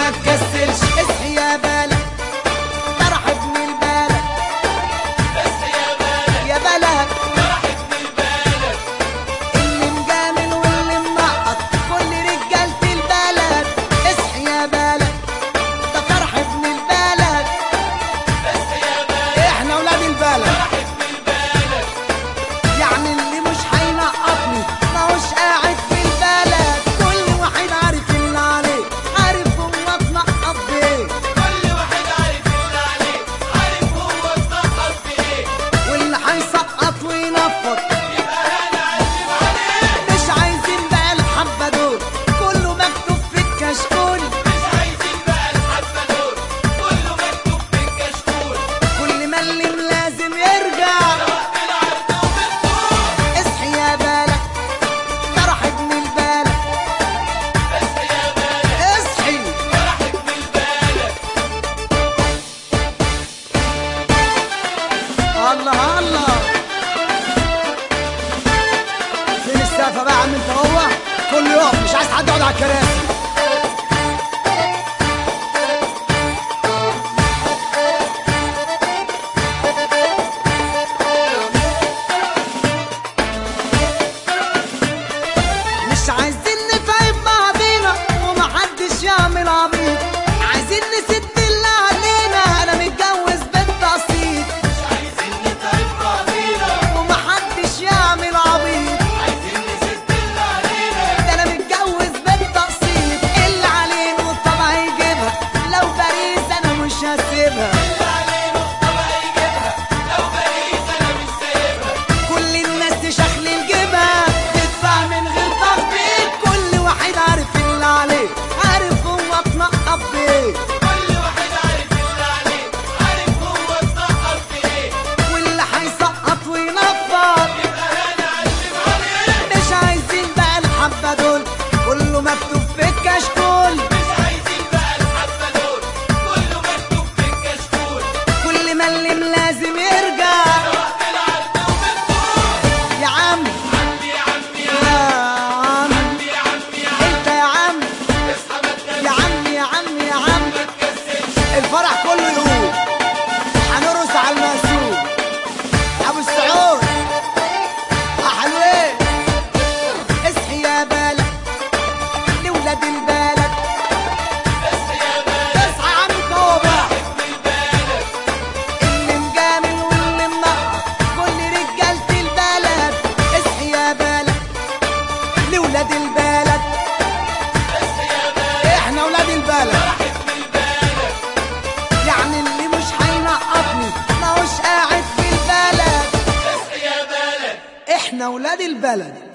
ما تكسلش اصحي يا بلد فرح ابن البلد يا بلد اللي مجامل واللي منقط كل رجالة البلد اصحي يا بلد ده فرح ابن البلد احنا ولاد البلد يعني اللي مش هينقطني ماهوش قاعد في البلد كل واحد عارف اللي عليه عارف هو اتنقط بايه واللي هيسقط وينفض مش عايزين بقى الحبة دول كله مكتوب في الكشكول كل ملم لازم يرجع اصحي يا بلد فرح ابن البلد اصحي الله الله فين السقفة بقى يا عم انت هو كله يقف مش عايز حد يقعد على الكراسي مش عايزين نتعب بعضينا ومحدش يعمل عبيط عايزين نسد اللي علينا انا متجوز بنت اصيل ومحدش يعمل عبيط ده انا متجوز بنت اصيل اللي علينا الطبع يجيبها لو باريس انا مش هسيبها كل الناس تشخلل جيبها تدفع من غير تخبيط كل واحد عارف اللي عليه عارف هو اتنقط بايه واللي هيسقط وينفض مش عايزين بقى الحبة دول كله مكتوب في الكشكول كل ملم لازم يرجع يا عم يا عم انت يا عم يا عم يا عم يا عم الفرح كله يقول هنرقص على المقسوم ابو السعود يا حلوين اصحي يا بلد لولاد البلد اصحى يا عم توبه اللي مجامل واللي منقط كل رجالة البلد اصحي يا بلد لولاد البلد احنا ولاد البلد يعني اللي مش هينقطني ماهوش قاعد في البلد احنا ولاد البلد